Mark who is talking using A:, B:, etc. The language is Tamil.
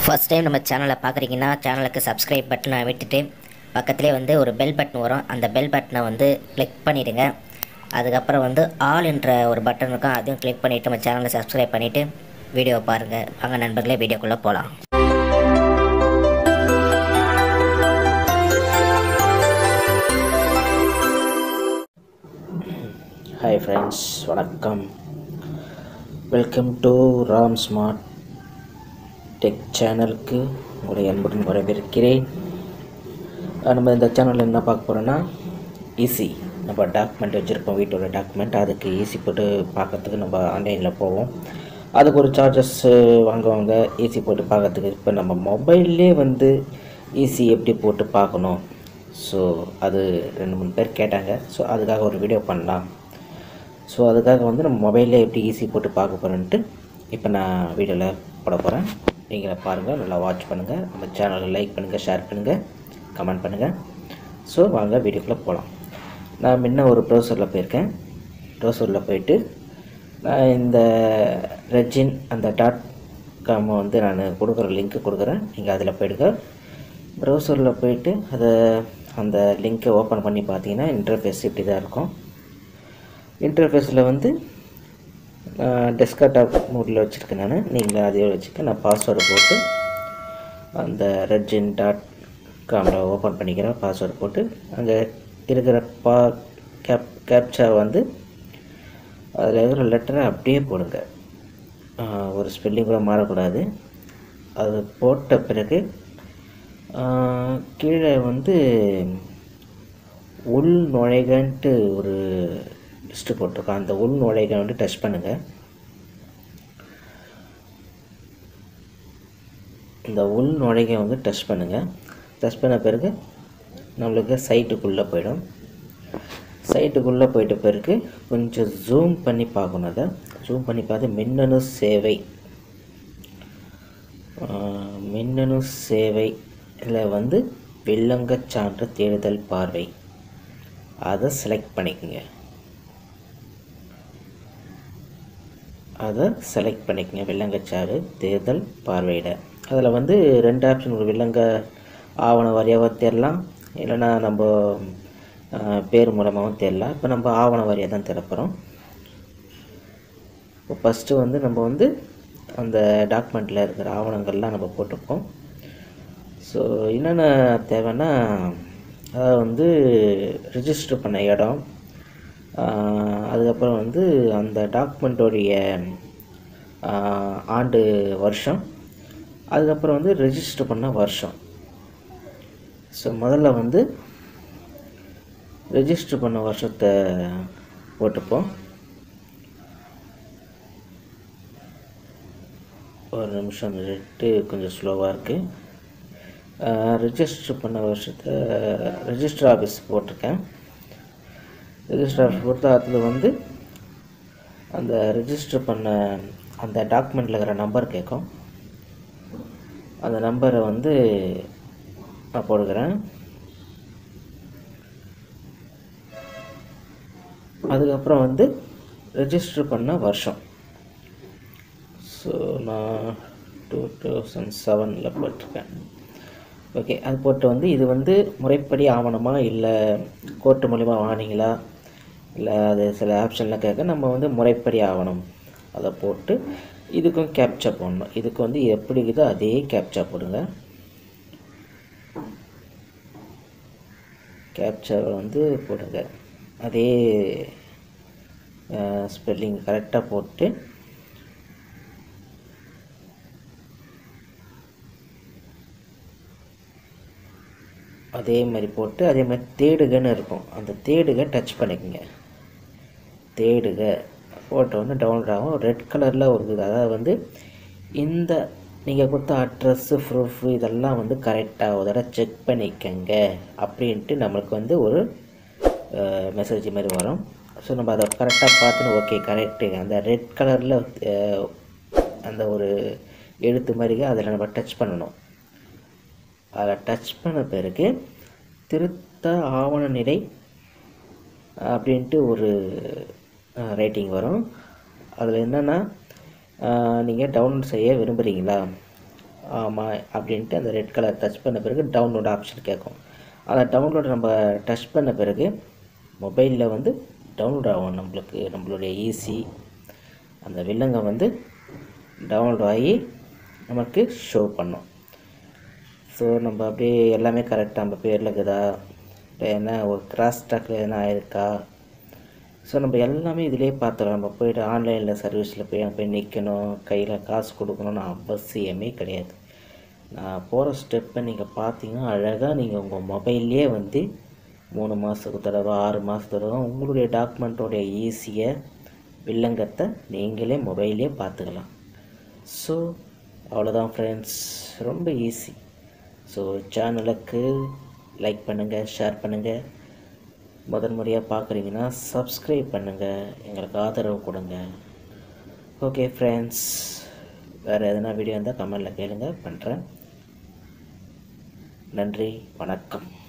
A: ஃபர்ஸ்ட் டைம் நம்ம சேனலை பார்க்குறீங்கன்னா சேனலுக்கு சப்ஸ்கிரைப் பட்டனை விட்டுட்டு பக்கத்துலேயே வந்து ஒரு பெல் பட்டன் வரும் அந்த பெல் பட்டனை வந்து கிளிக் பண்ணிவிடுங்க அதுக்கப்புறம் வந்து ஆல் என்ற ஒரு பட்டன் இருக்கும் அதையும் கிளிக் பண்ணிவிட்டு நம்ம சேனலை சப்ஸ்கிரைப் பண்ணிவிட்டு வீடியோ பாருங்கள் வாங்க நண்பர்களே வீடியோக்குள்ளே போகலாம்
B: ஹாய் ஃப்ரெண்ட்ஸ் வணக்கம் welcome to Ram smart tech சேனலுக்கு உங்களை அன்புடன் வரவேற்கிறேன் அஹ் நம்ம இந்த சேனலில் என்ன பார்க்க போகிறோன்னா ஈஸி நம்ம டாக்குமெண்ட் வச்சுருப்போம் வீட்டோட டாக்குமெண்ட் அதுக்கு ஈஸி போட்டு பார்க்கறதுக்கு நம்ம ஆன்லைனில் போவோம் அதுக்கு ஒரு சார்ஜஸ் வாங்குவாங்க ஈஸி போட்டு பார்க்கறதுக்கு இப்போ நம்ம மொபைல்லே வந்து ஈஸி எப்படி போட்டு பார்க்கணும் ஸோ அது ரெண்டு மூணு பேர் கேட்டாங்க ஸோ அதுக்காக ஒரு வீடியோ பண்ணலாம் ஸோ அதுக்காக வந்து நம்ம மொபைல்லே எப்படி ஈஸி போட்டு பார்க்க போகிறேன்ட்டு இப்போ நான் வீடியோவில் போட போகிறேன் நீங்களே பாருங்கள் நல்லா வாட்ச் பண்ணுங்கள் நம்ம சேனலை லைக் பண்ணுங்கள் ஷேர் பண்ணுங்கள் கமெண்ட் பண்ணுங்கள் ஸோ வாங்க வீடியோக்குள்ளே போகலாம் நான் முன்ன ஒரு ப்ரௌசரில் போயிருக்கேன் ப்ரௌசரில் போயிட்டு நான் இந்த ரெஜின் அந்த டாட் காம் வந்து நான் கொடுக்குற லிங்க்கு கொடுக்குறேன் நீங்கள் அதில் போயிடுங்க ப்ரௌசரில் போயிட்டு அதை அந்த லிங்க்கை ஓப்பன் பண்ணி பார்த்தீங்கன்னா இன்டர்ஃபேஸ் இப்படி தான் இருக்கும் இன்டர்ஃபேஸில் வந்து டெஸ்க்டாப் மூடில் வச்சுருக்கேன் நான் நீங்கள் அதையோட வச்சுக்க நான் பாஸ்வேர்டு போட்டு அந்த ரெட்ஜின் டாட் காமில் ஓப்பன் பண்ணிக்கிறேன் பாஸ்வேர்டு போட்டு அங்கே இருக்கிற பா கேப் கேப்சா வந்து அதில் இருக்கிற லெட்டரை அப்படியே போடுங்க ஆஹ் ஒரு ஸ்பெல்லிங் கூட மாறக்கூடாது அது போட்ட பிறகு ஆஹ் கீழே வந்து உள் நுழைகன்ட்டு ஒரு லிஸ்ட்டு போட்டிருக்கோம் அந்த உள் நுழைக வந்து டச் பண்ணுங்கள் இந்த உள் நுழைக வந்து டச் பண்ணுங்கள் டச் பண்ண பிறகு நம்மளுக்கு சைட்டுக்குள்ளே போயிடும் சைட்டுக்குள்ளே போயிட்ட பிறகு கொஞ்சம் ஜூம் பண்ணி பார்க்கணும் அதை ஜூம் பண்ணி பார்த்து மின்னணு சேவை ஆஹ் மின்னணு சேவை இதில் வந்து வில்லங்கச் சான்று தேடுதல் பார்வை அதை செலக்ட் பண்ணிக்கோங்க அதை செலக்ட் பண்ணிக்கங்க வில்லங்கச்சாறு தேர்தல் பார்வையிட அதில் வந்து ரெண்டு ஆப்ஷன் ஒரு வில்லங்க ஆவண வாரியாகவும் தேடலாம் இல்லைன்னா நம்ம ஆஹ், பேர் மூலமாகவும் தேடலாம் இப்போ நம்ம ஆவண வாரியாக தான் தேடப்போகிறோம் இப்போ ஃபஸ்ட்டு வந்து நம்ம வந்து அந்த டாக்குமெண்ட்டில் இருக்கிற ஆவணங்கள்லாம் நம்ம போட்டிருப்போம் ஸோ என்னென்ன தேவைன்னா அதாவது வந்து ரிஜிஸ்டர் பண்ண இடம் ஆஹ் அதுக்கப்புறம் வந்து அந்த டாக்குமெண்ட்டோடைய ஆண்டு வருஷம் அதுக்கப்புறம் வந்து ரெஜிஸ்டர் பண்ண வருஷம் ஸோ முதல்ல வந்து ரெஜிஸ்டர் பண்ண வருஷத்தை போட்டுப்போம் ஒரு நிமிஷம் நெட்டு கொஞ்சம் ஸ்லோவாக இருக்குது ரெஜிஸ்டர் பண்ண வருஷத்தை ரெஜிஸ்டர் ஆஃபீஸ் போட்டிருக்கேன் ரெஜிஸ்டர் ஆஃபீஸ் போட்டு அதில் வந்து அந்த ரெஜிஸ்டர் பண்ண அந்த டாக்குமெண்ட்டில் இருக்கிற நம்பர் கேட்கும் அந்த நம்பரை வந்து நான் போடுக்கிறேன் அதுக்கப்புறம் வந்து ரெஜிஸ்டர் பண்ண வருஷம் ஸோ நான் டூ தௌசண்ட் செவனில் போட்டிருக்கேன் ஓகே அது போட்டு வந்து இது வந்து முறைப்படி ஆவணமா இல்லை கோர்ட்டு மூலிமா வாங்கினீங்களா இல்லை அது சில ஆப்ஷன்லாம் கேட்க நம்ம வந்து முறைப்படி ஆவணம் அதை போட்டு இதுக்கும் கேப்சா போடணும் இதுக்கு வந்து எப்படி இருக்குதோ அதே கேப்சா போடுங்க கேப்சாவை வந்து போடுங்க அதே ஸ்பெல்லிங் கரெக்டாக போட்டு அதே மாதிரி போட்டு அதே மாதிரி தேடுகன்னு இருக்கும் அந்த தேடுக டச் பண்ணிக்கோங்க தேடுக ஃபோட்டோ வந்து டவுன்லோட் ஆகும் ரெட் கலரில் ஒரு இது அதாவது வந்து இந்த நீங்கள் கொடுத்த அட்ரஸ்ஸு ப்ரூஃப் இதெல்லாம் வந்து கரெக்டாக ஒரு தடவை செக் பண்ணிக்கங்க அப்படின்ட்டு நம்மளுக்கு வந்து ஒரு மெசேஜ் மாதிரி வரும் ஸோ நம்ம அதை கரெக்டாக பார்த்துன்னு ஓகே கரெக்டு அந்த ரெட் கலரில் அந்த ஒரு எழுத்து மாதிரி அதில் நம்ம டச் பண்ணணும் அதில் டச் பண்ண பிறகு திருத்த ஆவண நிலை அப்படின்ட்டு ஒரு ரேட்டிங் வரும் அதில் என்னென்னா நீங்கள் டவுன்லோட் செய்ய விரும்புகிறீங்களா ஆமாம் அப்படின்ட்டு அந்த ரெட் கலர் டச் பண்ண பிறகு டவுன்லோட் ஆப்ஷன் கேட்கும் அந்த டவுன்லோட் நம்ம டச் பண்ண பிறகு மொபைலில் வந்து டவுன்லோட் ஆகும் நம்மளுக்கு நம்மளுடைய ஈஸி அந்த வில்லங்க வந்து டவுன்லோட் ஆகி நமக்கு ஷோ பண்ணும் ஸோ நம்ம அப்படியே எல்லாமே கரெக்டாக நம்ம பேரில் இருக்குதா இல்லை என்ன ஒரு கிராஸ் ஸ்டாக்கில் எதனா ஆயிருக்கா ஸோ நம்ம எல்லாமே இதிலே பார்த்துக்கலாம் நம்ம போயிட்டு ஆன்லைனில் சர்வீஸில் போய் அங்கே போய் நிற்கணும் கையில் காசு கொடுக்கணும்னு அவசியமே கிடையாது நான் போகிற ஸ்டெப்பை நீங்கள் பார்த்தீங்கன்னா அழகாக நீங்கள் உங்கள் மொபைல்லே வந்து மூணு மாதத்துக்கு தடவை ஆறு மாதத்துக்கு தடவை உங்களுடைய டாக்குமெண்ட்டோடைய ஈஸியை வில்லங்கத்தை நீங்களே மொபைல்லே பார்த்துக்கலாம் ஸோ அவ்வளோதான் ஃப்ரெண்ட்ஸ் ரொம்ப ஈஸி ஸோ சேனலுக்கு லைக் பண்ணுங்கள் ஷேர் பண்ணுங்கள் முதன் முறையாக பார்க்குறீங்கன்னா சப்ஸ்கிரைப் பண்ணுங்கள் எங்களுக்கு ஆதரவு கொடுங்க ஓகே ஃப்ரெண்ட்ஸ் வேறு எதனா வீடியோ இருந்தால் கமெண்டில் கேளுங்க பண்ணுறேன் நன்றி வணக்கம்